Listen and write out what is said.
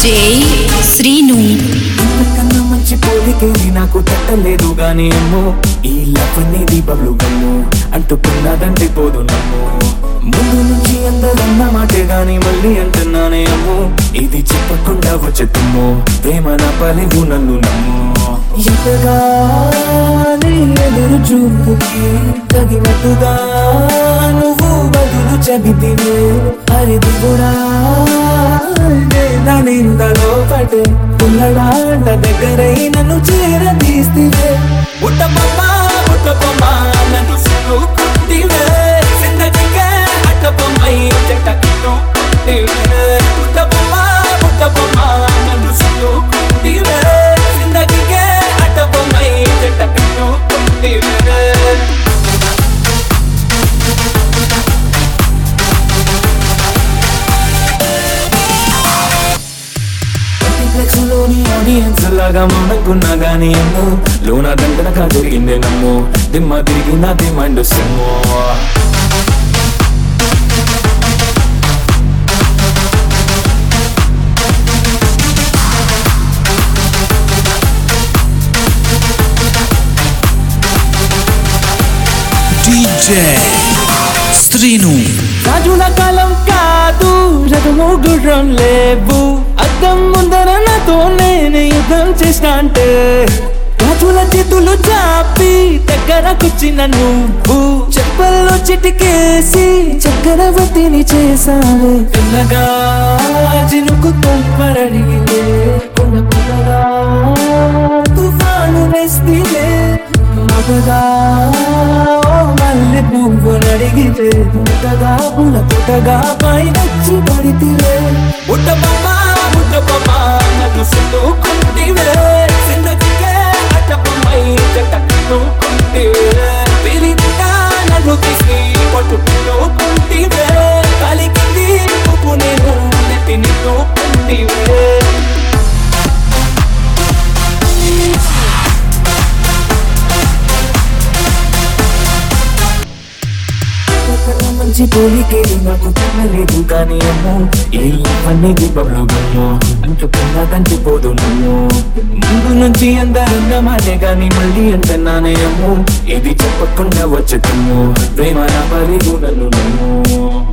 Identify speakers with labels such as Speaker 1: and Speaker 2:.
Speaker 1: DJ Srinu
Speaker 2: కన్నా మంచి పోలికేది నాకు తట్టలేదు గాని అమ్మో ఈ లవ్ అనేది బబ్లు గమ్ము అంటుకున్నదంటే పోదు నమ్ము ముందు నుంచి అందరన్న మాటే గాని మళ్ళీ అంటున్నానే అమ్మో ఇది చెప్పకుండా వచ్చే తుమ్ము ప్రేమ నా పలివు నన్ను నమ్ము ఎంతగానే ఎదురు చూపుకి తగినట్టుగా నువ్వు బదులు చెబితివే హరిది కూడా నిందలో పడే పుల్లడాంట దగ్గరై నన్ను చేరదీస్తే ఉట్టబొమ్మ ఉట్టబొమ్మ నన్ను సులుకుంటివే జిందగీకే అట్టబొమ్మై చెట్టకిట్టు ఉట్టబొమ్మ ఉట్టబొమ్మ నన్ను సులుకుంటివే జిందగీకే అట్టబొమ్మై చెట్టకిట్టు మల్టీప్లెక్స్ లోని ఆడియన్స్ లాగా మనకున్నా గానీ అమ్మో లోన దండనగా జరిగిందే నమ్ము దిమ్మ తిరిగి నా దిమ్మండు సిమ్ము
Speaker 3: డీజే శ్రీను
Speaker 2: రాజుల కాలం కాదు రథము గుర్రం లేవు అద్దం ముందర నాతో నేను యుద్ధం చేస్తా అంటే రాజుల చేతులు చాపి దగ్గరకొచ్చిన నువ్వు చెప్పల్లో చిటికేసి చక్రవర్తిని చేసావే పిల్లగా చినుకు తుంపరడిగిలే కొండ పిల్లగా తుఫాను వేస్తే మగగా ఓ మల్లె పువ్వు నడిగితే పుట్టగా పుల పుట్టగా పైనొచ్చి పడితివే ఉట్టబొమ్మ ఉట్టబొమ్మ నన్ను సుట్టుకుంటివే సిందకికే అట్టబొమ్మై చెట్టకుంటివే పిలిగా నన్ను తీసి పట్టుకుంటివే కలిగింది పువ్వు నేను నెత్తి నిన్ను కుంటివే కన్నా మంచి పోలికేది నాకు తినలేదు కానీ అమ్మో ఈ అనేది బబ్లు గమ్ము అంటుకున్నదంటే పోదు నమ్ము ముందు నుంచి అందరున్న మాటే గాని మళ్ళీ అంటున్నానే అమ్మో ఇది చెప్పకుండా వచ్చే తుమ్ము ప్రేమ నా పరిగు నన్ను నమ్ము